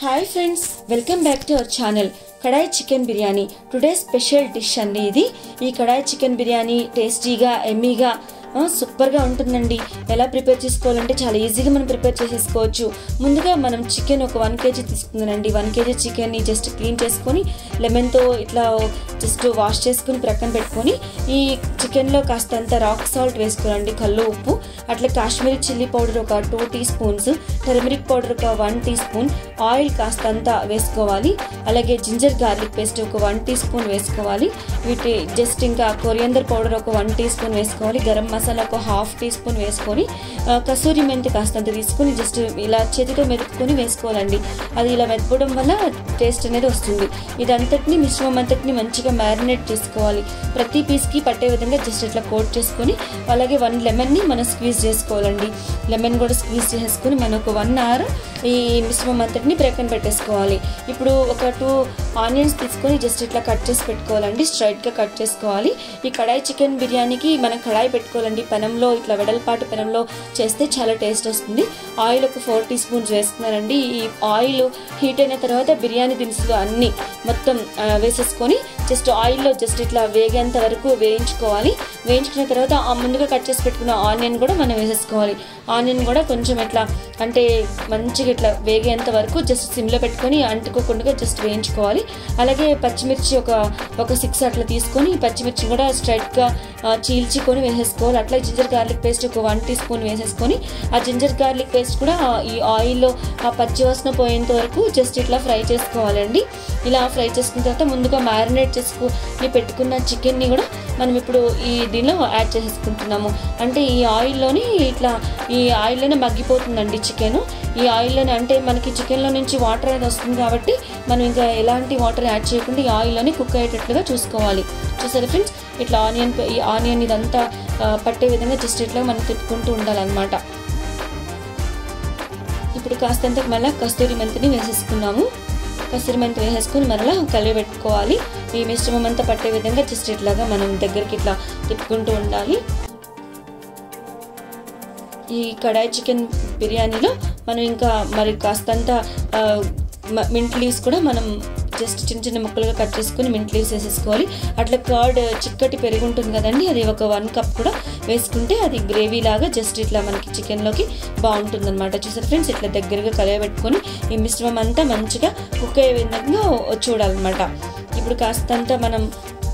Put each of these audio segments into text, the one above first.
hi friends welcome back to our channel kadai chicken biryani today special dish అండి ఇది ఈ కడాయి chicken biryani టేస్టీగా ఎమ్మీగా ఆ, సూపర్గా ఉంటుందండి ఎలా ప్రిపేర్ చేసుకోవాలంటే చాలా ఈజీగా మనం ప్రిపేర్ చేసేసుకోవచ్చు ముందుగా మనం చికెన్ ఒక వన్ కేజీ తీసుకుందానండి వన్ కేజీ చికెన్ని జస్ట్ క్లీన్ చేసుకొని లెమన్తో ఇట్లా జస్ట్ వాష్ చేసుకుని ప్రక్కన పెట్టుకొని ఈ చికెన్లో కాస్తంత రాక్ సాల్ట్ వేసుకోవాలండి కల్లు ఉప్పు అట్లా కాశ్మీరీ చిల్లీ పౌడర్ ఒక two teaspoons turmeric powder ఒక వన్ టీ స్పూన్ ఆయిల్ కాస్తంత వేసుకోవాలి అలాగే జింజర్ గార్లిక్ పేస్ట్ ఒక వన్ టీ స్పూన్ వేసుకోవాలి వీటి జస్ట్ ఇంకా కొరియందర్ పౌడర్ ఒక వన్ టీ స్పూన్ వేసుకోవాలి గరం మసాలా ఒక హాఫ్ టీ స్పూన్ వేసుకొని ఆ, కసూరి మెంతి కాస్తంత తీసుకొని జస్ట్ ఇలా చేతితో మెదుపుకొని వేసుకోవాలండి అది ఇలా మెదపడం వల్ల టేస్ట్ అనేది వస్తుంది ఇదంతటిని మిశ్రమం అంతటిని మంచిగా మ్యారినేట్ చేసుకోవాలి ప్రతి పీస్కి పట్టే విధంగా జస్ట్ ఇట్లా కోట్ చేసుకొని అలాగే వన్ లెమన్ని మనం స్క్వీజ్ చేసుకోవాలండి లెమన్ కూడా స్క్వీజ్ చేసుకొని మనం ఒక వన్ అవర్ ఈ మిశ్రమం అంతటిని ప్రక్కన పెట్టేసుకోవాలి ఇప్పుడు ఒక టూ ఆనియన్స్ తీసుకొని జస్ట్ ఇట్లా కట్ చేసి పెట్టుకోవాలండి స్ట్రైట్గా కట్ చేసుకోవాలి ఈ కడాయి చికెన్ బిర్యానీకి మనం కడాయి పెట్టుకోవాలండి పెనంలో ఇట్లా వెడల్పాటు పెనంలో చేస్తే చాలా టేస్ట్ వస్తుంది ఆయిల్ ఒక ఫోర్ టీ స్పూన్స్ వేస్తున్నానండి ఈ ఆయిల్ హీట్ అయిన తర్వాత బిర్యానీ దినుసులు అన్నీ మొత్తం ఆ, వేసేసుకొని జస్ట్ ఆయిల్లో జస్ట్ ఇట్లా వేగేంత వరకు వేయించుకోవాలి వేయించుకున్న తర్వాత ఆ ముందుగా కట్ చేసి పెట్టుకున్న ఆనియన్ కూడా మనం వేసేసుకోవాలి ఆనియన్ కూడా కొంచెం ఇట్లా అంటే మంచిగా ఇట్లా వేగేంత వరకు జస్ట్ సిమ్లో పెట్టుకొని అంటుకోకుండా జస్ట్ వేయించుకోవాలి అలాగే పచ్చిమిర్చి ఒక ఒక సిక్స్ అట్లా తీసుకొని పచ్చిమిర్చి కూడా స్ట్రైట్గా చీల్చుకొని వేసేసుకోవాలి అట్లా జింజర్ గార్లిక్ పేస్ట్ ఒక వన్ టీ స్పూన్ వేసేసుకొని ఆ జింజర్ గార్లిక్ పేస్ట్ కూడా ఈ ఆయిల్లో ఆ పచ్చి వాసన పోయేంత వరకు జస్ట్ ఇట్లా ఫ్రై చేసుకోవాలండి ఇలా ఫ్రై చేసుకున్న తర్వాత ముందుగా మ్యారినేట్ చేసుకుని పెట్టుకున్న చికెన్ని కూడా మనం ఇప్పుడు ఈ దీనిలో యాడ్ చేసేసుకుంటున్నాము అంటే ఈ ఆయిల్లోని ఇట్లా ఈ ఆయిల్లోనే మగ్గిపోతుందండి చికెన్ ఈ ఆయిల్లోనే అంటే మనకి చికెన్లో నుంచి వాటర్ అనేది వస్తుంది కాబట్టి మనం ఇంకా ఎలాంటి వాటర్ యాడ్ చేయకుండా ఈ ఆయిల్లోనే కుక్ అయ్యేటట్లుగా చూసుకోవాలి చూసారా ఫ్రెండ్స్ ఇట్లా ఆనియన్ ఈ ఆనియన్ ఇదంతా ఆ, పట్టే విధంగా జస్ట్ ఇట్లా మనం తిప్పుకుంటూ ఉండాలన్నమాట ఇప్పుడు కాస్తంత మళ్ళీ కస్తూరి మెంతిని వేసేసుకున్నాము కస్తూరి మెంతి వేసేసుకుని మరలా కలిగి పెట్టుకోవాలి ఈ మిశ్రమం అంతా పట్టే విధంగా జస్ట్ ఇట్లాగా మనం దగ్గరికి ఇట్లా తిప్పుకుంటూ ఉండాలి ఈ కడాయి చికెన్ బిర్యానీలో మనం ఇంకా మరి కాస్తంత ఆ, మ- మింట్ లీవ్స్ కూడా మనం జస్ట్ చిన్న చిన్న ముక్కలుగా కట్ చేసుకుని మింట్ లీవ్స్ వేసేసుకోవాలి అట్లా కర్డ్ చిక్కటి పెరుగు ఉంటుంది కదండి అది ఒక వన్ కప్ కూడా వేసుకుంటే అది గ్రేవీ లాగా జస్ట్ ఇట్లా మనకి చికెన్లోకి బాగుంటుంది అనమాట చూసారు ఫ్రెండ్స్ ఇట్లా దగ్గరగా కలయబెట్టుకొని ఈ మిశ్రమం అంతా మంచిగా కుక్ అయ్యే విధంగా చూడాలన్నమాట ఇప్పుడు కాస్తంత మనం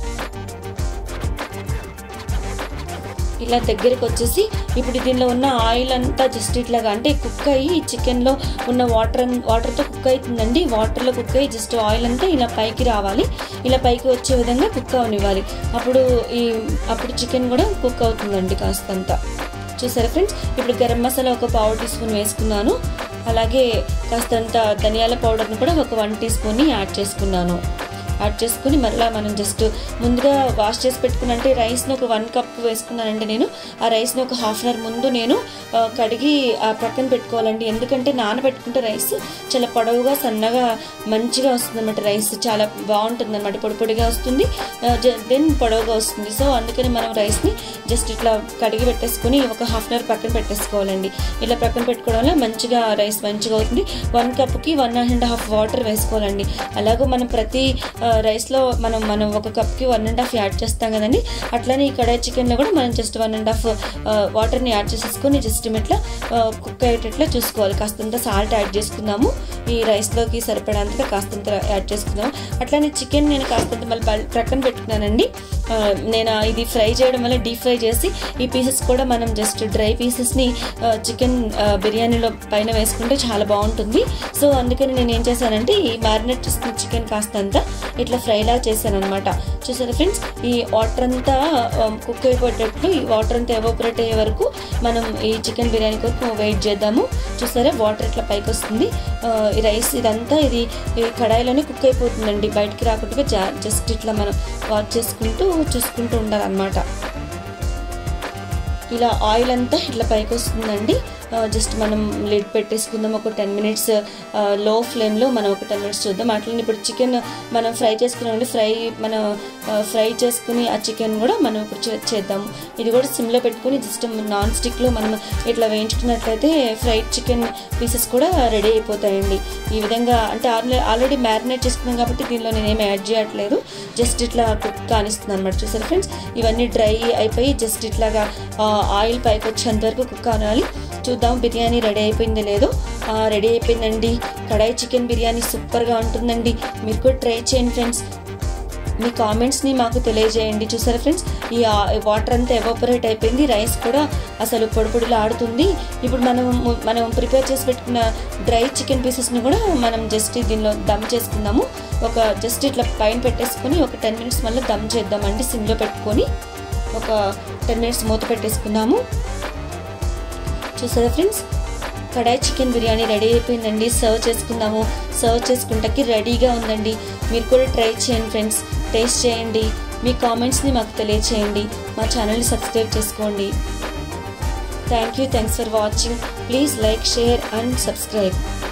ఇలా దగ్గరికి వచ్చేసి ఇప్పుడు దీనిలో ఉన్న ఆయిల్ అంతా జస్ట్ ఇట్లాగా అంటే కుక్ అయ్యి చికెన్లో ఉన్న వాటర్ వాటర్తో కుక్ అవుతుందండి వాటర్లో కుక్ అయ్యి జస్ట్ ఆయిల్ అంతా ఇలా పైకి రావాలి ఇలా పైకి వచ్చే విధంగా కుక్ అవనివ్వాలి అప్పుడు ఈ అప్పుడు చికెన్ కూడా కుక్ అవుతుందండి కాస్తంత చూసారా ఫ్రెండ్స్ ఇప్పుడు గరం మసాలా ఒక పావు టీ స్పూన్ వేసుకున్నాను అలాగే కాస్తంత ధనియాల పౌడర్ని కూడా ఒక వన్ టీ స్పూన్ని యాడ్ చేసుకున్నాను యాడ్ చేసుకుని మరలా మనం జస్ట్ ముందుగా వాష్ చేసి పెట్టుకున్న అంటే రైస్ని ఒక వన్ కప్ వేసుకున్నానండి నేను ఆ రైస్ని ఒక హాఫ్ అన్ అవర్ ముందు నేను ఆ, కడిగి ఆ ప్రక్కన పెట్టుకోవాలండి ఎందుకంటే నానబెట్టుకుంటే రైస్ చాలా పొడవుగా సన్నగా మంచిగా వస్తుంది అనమాట రైస్ చాలా బాగుంటుంది అనమాట పొడి పొడిగా వస్తుంది దెన్ పొడవుగా వస్తుంది సో అందుకని మనం రైస్ని జస్ట్ ఇట్లా కడిగి పెట్టేసుకుని ఒక హాఫ్ అన్ అవర్ పక్కన పెట్టేసుకోవాలండి ఇలా ప్రక్కన పెట్టుకోవడం వల్ల మంచిగా రైస్ మంచిగా అవుతుంది వన్ కప్కి వన్ అండ్ హాఫ్ వాటర్ వేసుకోవాలండి అలాగే మనం ప్రతి ఆ, రైస్లో మనం మనం ఒక కప్కి వన్ అండ్ హాఫ్ యాడ్ చేస్తాం కదండి అట్లనే ఈ కడాయి చికెన్లో కూడా మనం జస్ట్ వన్ అండ్ హాఫ్ వాటర్ని యాడ్ చేసేసుకొని జస్ట్ ఇట్లా కుక్ అయ్యేటట్లు చూసుకోవాలి కాస్తంత సాల్ట్ యాడ్ చేసుకుందాము ఈ రైస్లోకి సరిపడంతగా కాస్తంత యాడ్ చేసుకుందాము అట్లనే చికెన్ నేను కాస్తంత మళ్ళీ పల్- ప్రక్కన పెట్టుకున్నానండి ఆ, నేను ఇది ఫ్రై చేయడం వల్ల డీప్ ఫ్రై చేసి ఈ పీసెస్ కూడా మనం జస్ట్ డ్రై పీసెస్ని చికెన్ బిర్యానీలో పైన వేసుకుంటే చాలా బాగుంటుంది సో అందుకని నేను ఏం చేశానంటే ఈ మ్యారినేట్ చేసుకున్న చికెన్ కాస్తంత ఇట్లా ఫ్రైలా చేశాను అనమాట చూసారా ఫ్రెండ్స్ ఈ వాటర్ అంతా కుక్ అయిపోయేటట్లు ఈ వాటర్ అంతా ఎవాపరేట్ అయ్యే వరకు మనం ఈ చికెన్ బిర్యానీ కొరకు వెయిట్ చేద్దాము చూసారా వాటర్ ఇట్లా పైకి వస్తుంది ఆ, ఈ రైస్ ఇదంతా ఇది ఈ కడాయిలోనే కుక్ అయిపోతుందండి బయటికి రాకుండా జా- జస్ట్ ఇట్లా మనం వాచ్ చేసుకుంటూ చూసుకుంటూ ఉండాలన్నమాట ఇలా ఆయిల్ అంతా ఇట్లా పైకి వస్తుందండి జస్ట్ మనం లిడ్ పెట్టేసుకుందాం ఒక టెన్ మినిట్స్ లో ఫ్లేమ్లో మనం ఒక టెన్ మినిట్స్ చూద్దాం అట్లనే ఇప్పుడు చికెన్ మనం ఫ్రై చేసుకున్నామండి ఫ్రై మనం ఫ్రై చేసుకుని ఆ చికెన్ కూడా మనం ఇప్పుడు చే- చేద్దాము ఇది కూడా సిమ్లో పెట్టుకుని జస్ట్ నాన్ స్టిక్లో మనం ఇట్లా వేయించుకున్నట్లయితే ఫ్రైడ్ చికెన్ పీసెస్ కూడా రెడీ అయిపోతాయండి ఈ విధంగా అంటే ఆల్రెడీ మ్యారినేట్ చేసుకున్నాం కాబట్టి దీనిలో నేనేం యాడ్ చేయట్లేదు జస్ట్ ఇట్లా కుక్ కానిస్తుంది అనమాట చూసారు ఫ్రెండ్స్ ఇవన్నీ డ్రై అయిపోయి జస్ట్ ఇట్లాగా ఆయిల్ పైకి వచ్చేంత వరకు కుక్ కావాలి చూద్దాం బిర్యానీ రెడీ అయిపోయిందో లేదో రెడీ అయిపోయిందండి కడాయి చికెన్ బిర్యానీ సూపర్గా ఉంటుందండి మీరు కూడా ట్రై చేయండి ఫ్రెండ్స్ మీ కామెంట్స్ని మాకు తెలియజేయండి చూసారా ఫ్రెండ్స్ ఈ వాటర్ అంతా ఎవాపరేట్ అయిపోయింది రైస్ కూడా అసలు పొడి పొడిలో ఆడుతుంది ఇప్పుడు మనం మనం ప్రిపేర్ చేసి పెట్టుకున్న డ్రై చికెన్ పీసెస్ని కూడా మనం జస్ట్ దీనిలో దమ్ చేసుకుందాము ఒక జస్ట్ ఇట్లా పైన పెట్టేసుకొని ఒక టెన్ మినిట్స్ మళ్ళీ దమ్ చేద్దామండి సిమ్లో పెట్టుకొని ఒక టెన్ మినిట్స్ మూత పెట్టేసుకుందాము చూసారా friends kadai chicken biryani ready అయిపోయిందండి సర్వ్ చేసుకుందాము సర్వ్ చేసుకుంటాకి రెడీగా ఉందండి మీరు కూడా ట్రై చేయండి ఫ్రెండ్స్ టేస్ట్ చేయండి మీ కామెంట్స్ని మాకు తెలియచేయండి మా ఛానల్ని సబ్స్క్రైబ్ చేసుకోండి thank you thanks for watching please like share and subscribe